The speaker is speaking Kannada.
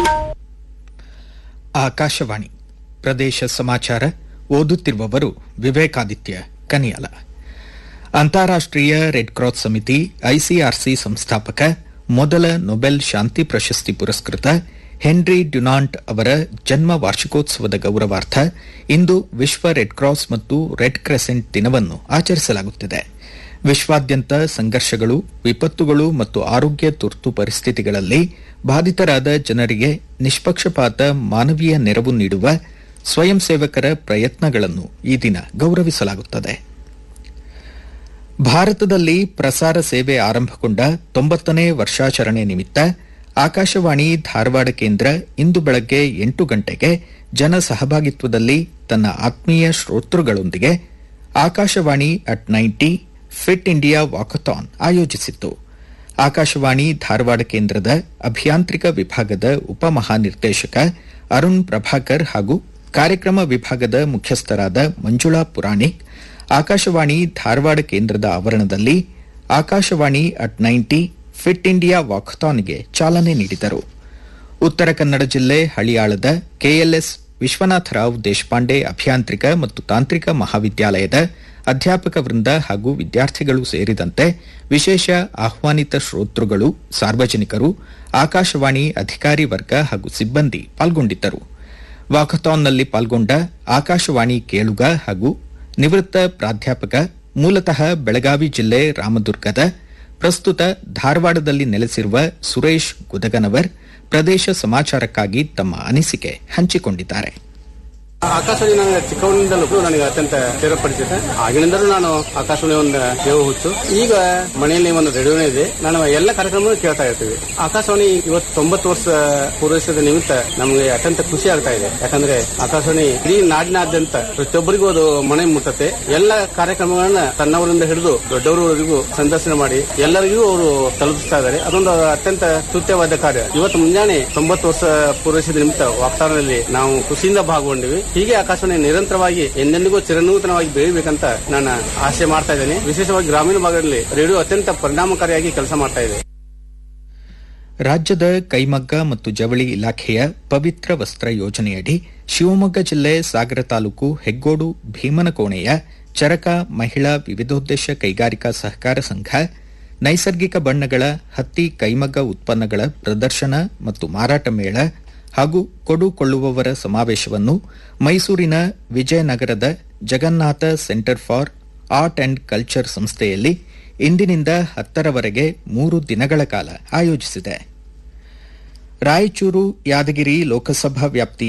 ಆಕಾಶವಾಣಿ ಪ್ರದೇಶ ಸಮಾಚಾರ ಓದುತ್ತಿರುವವರು ವಿವೇಕಾದಿತ್ಯ ಕನಿಯಾಲ ಅಂತಾರಾಷ್ಟೀಯ ರೆಡ್ ಕ್ರಾಸ್ ಸಮಿತಿ ಐಸಿಆರ್ಸಿ ಸಂಸ್ಥಾಪಕ ಮೊದಲ ನೊಬೆಲ್ ಶಾಂತಿ ಪ್ರಶಸ್ತಿ ಪುರಸ್ಕೃತ ಹೆನ್ರಿ ಡ್ಯುನಾಂಟ್ ಅವರ ಜನ್ಮ ವಾರ್ಷಿಕೋತ್ಸವದ ಗೌರವಾರ್ಥ ಇಂದು ವಿಶ್ವ ರೆಡ್ ಕ್ರಾಸ್ ಮತ್ತು ರೆಡ್ ಕ್ರೆಸೆಂಟ್ ದಿನವನ್ನು ಆಚರಿಸಲಾಗುತ್ತಿದೆ ವಿಶ್ವಾದ್ಯಂತ ಸಂಘರ್ಷಗಳು ವಿಪತ್ತುಗಳು ಮತ್ತು ಆರೋಗ್ಯ ತುರ್ತು ಪರಿಸ್ಥಿತಿಗಳಲ್ಲಿ ಬಾಧಿತರಾದ ಜನರಿಗೆ ನಿಷ್ಪಕ್ಷಪಾತ ಮಾನವೀಯ ನೆರವು ನೀಡುವ ಸ್ವಯಂ ಸೇವಕರ ಪ್ರಯತ್ನಗಳನ್ನು ಈ ದಿನ ಗೌರವಿಸಲಾಗುತ್ತದೆ ಭಾರತದಲ್ಲಿ ಪ್ರಸಾರ ಸೇವೆ ಆರಂಭಗೊಂಡ ತೊಂಬತ್ತನೇ ವರ್ಷಾಚರಣೆ ನಿಮಿತ್ತ ಆಕಾಶವಾಣಿ ಧಾರವಾಡ ಕೇಂದ್ರ ಇಂದು ಬೆಳಗ್ಗೆ ಎಂಟು ಗಂಟೆಗೆ ಜನ ಸಹಭಾಗಿತ್ವದಲ್ಲಿ ತನ್ನ ಆತ್ಮೀಯ ಶ್ರೋತೃಗಳೊಂದಿಗೆ Akashvani at ninety fit India walkathon ಆಯೋಜಿಸಿತ್ತು ಆಕಾಶವಾಣಿ ಧಾರವಾಡ ಕೇಂದ್ರದ ಅಭಿಯಾಂತ್ರಿಕ ವಿಭಾಗದ ಉಪಮಹಾನಿರ್ದೇಶಕ ಅರುಣ್ ಪ್ರಭಾಕರ್ ಹಾಗೂ ಕಾರ್ಯಕ್ರಮ ವಿಭಾಗದ ಮುಖ್ಯಸ್ಥರಾದ ಮಂಜುಳಾ ಪುರಾಣಿಕ್ ಆಕಾಶವಾಣಿ ಧಾರವಾಡ ಕೇಂದ್ರದ ಆವರಣದಲ್ಲಿ Akashvani at ninety fit India ವಾಕಥಾನ್ಗೆ ಚಾಲನೆ ನೀಡಿದರು ಉತ್ತರ ಕನ್ನಡ ಜಿಲ್ಲೆ ಹಳಿಯಾಳದ ಕೆಎಲ್ಎಸ್ ವಿಶ್ವನಾಥರಾವ್ ದೇಶಪಾಂಡೆ ಅಭಿಯಾಂತ್ರಿಕ ಮತ್ತು ತಾಂತ್ರಿಕ ಮಹಾವಿದ್ಯಾಲಯದ ಅಧ್ಯಾಪಕ ವೃಂದ ಹಾಗೂ ವಿದ್ಯಾರ್ಥಿಗಳು ಸೇರಿದಂತೆ ವಿಶೇಷ ಆಹ್ವಾನಿತ ಶ್ರೋತೃಗಳು ಸಾರ್ವಜನಿಕರು ಆಕಾಶವಾಣಿ ಅಧಿಕಾರಿ ವರ್ಗ ಹಾಗೂ ಸಿಬ್ಬಂದಿ ಪಾಲ್ಗೊಂಡಿದ್ದರು ವಾಕಥಾನ್ನಲ್ಲಿ ಪಾಲ್ಗೊಂಡ ಆಕಾಶವಾಣಿ ಕೇಳುಗ ಹಾಗೂ ನಿವೃತ್ತ ಪ್ರಾಧ್ಯಾಪಕ ಮೂಲತಃ ಬೆಳಗಾವಿ ಜಿಲ್ಲೆ ರಾಮದುರ್ಗದ ಪ್ರಸ್ತುತ ಧಾರವಾಡದಲ್ಲಿ ನೆಲೆಸಿರುವ ಸುರೇಶ್ ಗುದಗನವರ್ ಪ್ರದೇಶ ಸಮಾಚಾರಕ್ಕಾಗಿ ತಮ್ಮ ಅನಿಸಿಕೆ ಹಂಚಿಕೊಂಡಿದ್ದಾರೆ ಆಕಾಶವಾಣಿ ನನಗೆ ಚಿಕ್ಕವನಿಂದಲೂ ನನಗೆ ಅತ್ಯಂತ ಸೇರ್ಪಡಿಸಿದೆ ಆಗಿನಿಂದಲೂ ನಾನು ಆಕಾಶವಾಣಿ ಒಂದು ದೇವ ಹುಚ್ಚು ಈಗ ಮನೆಯಲ್ಲಿ ಒಂದು ರೇಡಿಯೋನೇ ಇದೆ ನಾನು ಎಲ್ಲ ಕಾರ್ಯಕ್ರಮ ಕೇಳ್ತಾ ಇರ್ತೀವಿ ಆಕಾಶವಾಣಿ ಇವತ್ತು ತೊಂಬತ್ತು ವರ್ಷ ಪೂರೈಸಿದ ನಿಮಿತ್ತ ನಮಗೆ ಅತ್ಯಂತ ಖುಷಿ ಆಗ್ತಾ ಇದೆ ಯಾಕಂದ್ರೆ ಆಕಾಶವಾಣಿ ಇಡೀ ನಾಡಿನಾದ್ಯಂತ ಪ್ರತಿಯೊಬ್ಬರಿಗೂ ಅದು ಮನೆ ಮುಟ್ಟತ್ತೆ ಎಲ್ಲ ಕಾರ್ಯಕ್ರಮಗಳನ್ನ ತನ್ನವರಿಂದ ಹಿಡಿದು ದೊಡ್ಡವರವರೆಗೂ ಸಂದರ್ಶನ ಮಾಡಿ ಎಲ್ಲರಿಗೂ ಅವರು ತಲುಪಿಸ್ತಾ ಇದ್ದಾರೆ ಅದೊಂದು ಅತ್ಯಂತ ಸ್ತುತ್ಯವಾದ ಕಾರ್ಯ ಇವತ್ತು ಮುಂಜಾನೆ ತೊಂಬತ್ತು ವರ್ಷ ಪೂರೈಸಿದ ನಿಮಿತ್ತ ವಾಗ್ದಾನದಲ್ಲಿ ನಾವು ಖುಷಿಯಿಂದ ಭಾಗಗೊಂಡಿವಿ ಹೀಗೆ ಆಕಾಶವಾಣಿ ನಿರಂತರವಾಗಿ ಎಂದೆಂದಿಗೂ ಚಿರನೂತನವಾಗಿ ಬೆಳಿಬೇಕಂತ ನಾನು ಆಶೆ ಮಾಡ್ತಾ ಇದ್ದೇನೆ ವಿಶೇಷವಾಗಿ ಗ್ರಾಮೀಣ ಭಾಗದಲ್ಲಿ ರೇಡಿಯೋ ಅತ್ಯಂತ ಪರಿಣಾಮಕಾರಿಯಾಗಿ ಕೆಲಸ ಮಾಡ್ತಾ ಇದೆ ರಾಜ್ಯದ ಕೈಮಗ್ಗ ಮತ್ತು ಜವಳಿ ಇಲಾಖೆಯ ಪವಿತ್ರ ವಸ್ತ್ರ ಯೋಜನೆಯಡಿ ಶಿವಮೊಗ್ಗ ಜಿಲ್ಲೆ ಸಾಗರ ತಾಲೂಕು ಹೆಗ್ಗೋಡು ಭೀಮನಕೋಣೆಯ ಚರಕ ಮಹಿಳಾ ವಿವಿಧೋದ್ದೇಶ ಕೈಗಾರಿಕಾ ಸಹಕಾರ ಸಂಘ ನೈಸರ್ಗಿಕ ಬಣ್ಣಗಳ ಹತ್ತಿ ಕೈಮಗ್ಗ ಉತ್ಪನ್ನಗಳ ಪ್ರದರ್ಶನ ಮತ್ತು ಮಾರಾಟ ಮೇಳ ಹಾಗೂ ಕೊಡು ಕೊಳ್ಳುವವರ ಸಮಾವೇಶವನ್ನು ಮೈಸೂರಿನ ವಿಜಯನಗರದ Jagannatha centre for art and culture ಸಂಸ್ಥೆಯಲ್ಲಿ ಇಂದಿನಿಂದ ಹತ್ತರವರೆಗೆ ಮೂರು ದಿನಗಳ ಕಾಲ ಆಯೋಜಿಸಿದೆ ರಾಯಚೂರು ಯಾದಗಿರಿ ಲೋಕಸಭಾ ವ್ಯಾಪ್ತಿಯ